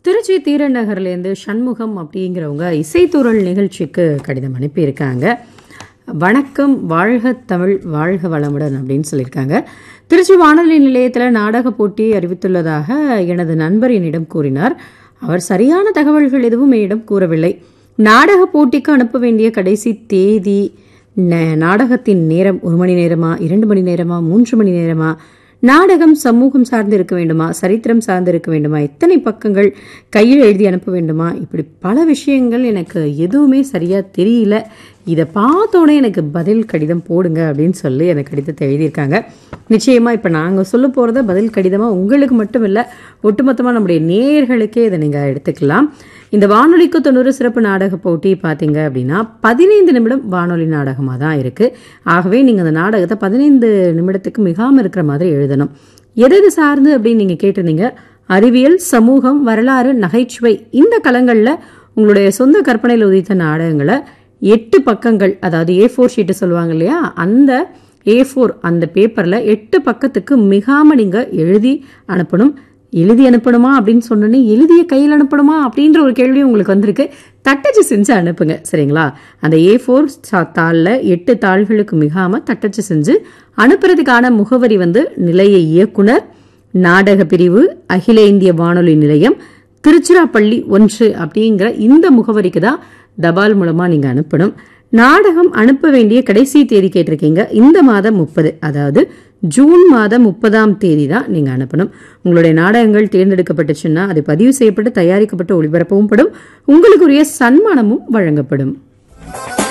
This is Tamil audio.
திருச்சி தீரநகர்லேருந்து சண்முகம் அப்படிங்கிறவங்க இசைத்தூரல் நிகழ்ச்சிக்கு கடிதம் அனுப்பியிருக்காங்க வணக்கம் வாழ்க தமிழ் வாழ்க வளமுடன் அப்படின்னு சொல்லியிருக்காங்க திருச்சி வானொலி நிலையத்தில் நாடக போட்டி அறிவித்துள்ளதாக எனது நண்பர் என்னிடம் கூறினார் அவர் சரியான தகவல்கள் எதுவும் என்னிடம் கூறவில்லை நாடக போட்டிக்கு அனுப்ப வேண்டிய கடைசி தேதி ந- நாடகத்தின் நேரம் ஒரு மணி நேரமா இரண்டு மணி நேரமா மூன்று மணி நேரமா நாடகம் சமூகம் சார்ந்து இருக்க வேண்டுமா சரித்திரம் சார்ந்து இருக்க வேண்டுமா எத்தனை பக்கங்கள் கையில் எழுதி அனுப்ப வேண்டுமா இப்படி பல விஷயங்கள் எனக்கு எதுவுமே சரியா தெரியல இதை பார்த்தோன்னே எனக்கு பதில் கடிதம் போடுங்க அப்படின்னு சொல்லி எனக்கு கடிதத்தை எழுதியிருக்காங்க நிச்சயமா இப்போ நாங்கள் சொல்ல போகிறத பதில் கடிதமாக உங்களுக்கு மட்டும் இல்லை ஒட்டுமொத்தமாக நம்முடைய நேயர்களுக்கே இதை நீங்கள் எடுத்துக்கலாம் இந்த வானொலிக்கு தொண்ணூறு சிறப்பு நாடக போட்டி பார்த்தீங்க அப்படின்னா பதினைந்து நிமிடம் வானொலி நாடகமாக தான் இருக்குது ஆகவே நீங்கள் அந்த நாடகத்தை பதினைந்து நிமிடத்துக்கு மிகாமல் இருக்கிற மாதிரி எழுதணும் எது எது சார்ந்து அப்படின்னு நீங்கள் கேட்டிருந்தீங்க அறிவியல் சமூகம் வரலாறு நகைச்சுவை இந்த களங்களில் உங்களுடைய சொந்த கற்பனையில் உதித்த நாடகங்களை எட்டு பக்கங்கள் அதாவது ஏ ஃபோர் ஷீட்டு சொல்லுவாங்க இல்லையா அந்த ஏ ஃபோர் அந்த பேப்பரில் எட்டு பக்கத்துக்கு மிகாமல் நீங்கள் எழுதி அனுப்பணும் எழுதி அனுப்பணுமா அப்படின்னு சொன்னோன்னே எழுதிய கையில் அனுப்பணுமா அப்படின்ற ஒரு கேள்வி உங்களுக்கு வந்திருக்கு தட்டச்சு செஞ்சு அனுப்புங்க சரிங்களா அந்த ஏ ஃபோர் தாளில் எட்டு தாள்களுக்கு மிகாமல் தட்டச்சு செஞ்சு அனுப்புறதுக்கான முகவரி வந்து நிலைய இயக்குனர் நாடக பிரிவு அகில இந்திய வானொலி நிலையம் திருச்சிராப்பள்ளி ஒன்று அப்படிங்கிற இந்த முகவரிக்கு தான் தபால் மூலமாக நீங்கள் அனுப்பணும் நாடகம் அனுப்ப வேண்டிய கடைசி தேதி கேட்டிருக்கீங்க இந்த மாதம் முப்பது அதாவது ஜூன் மாதம் முப்பதாம் தேதி தான் நீங்கள் அனுப்பணும் உங்களுடைய நாடகங்கள் தேர்ந்தெடுக்கப்பட்டுச்சுன்னா அது பதிவு செய்யப்பட்டு தயாரிக்கப்பட்டு ஒளிபரப்பவும் படும் உங்களுக்குரிய சன்மானமும் வழங்கப்படும்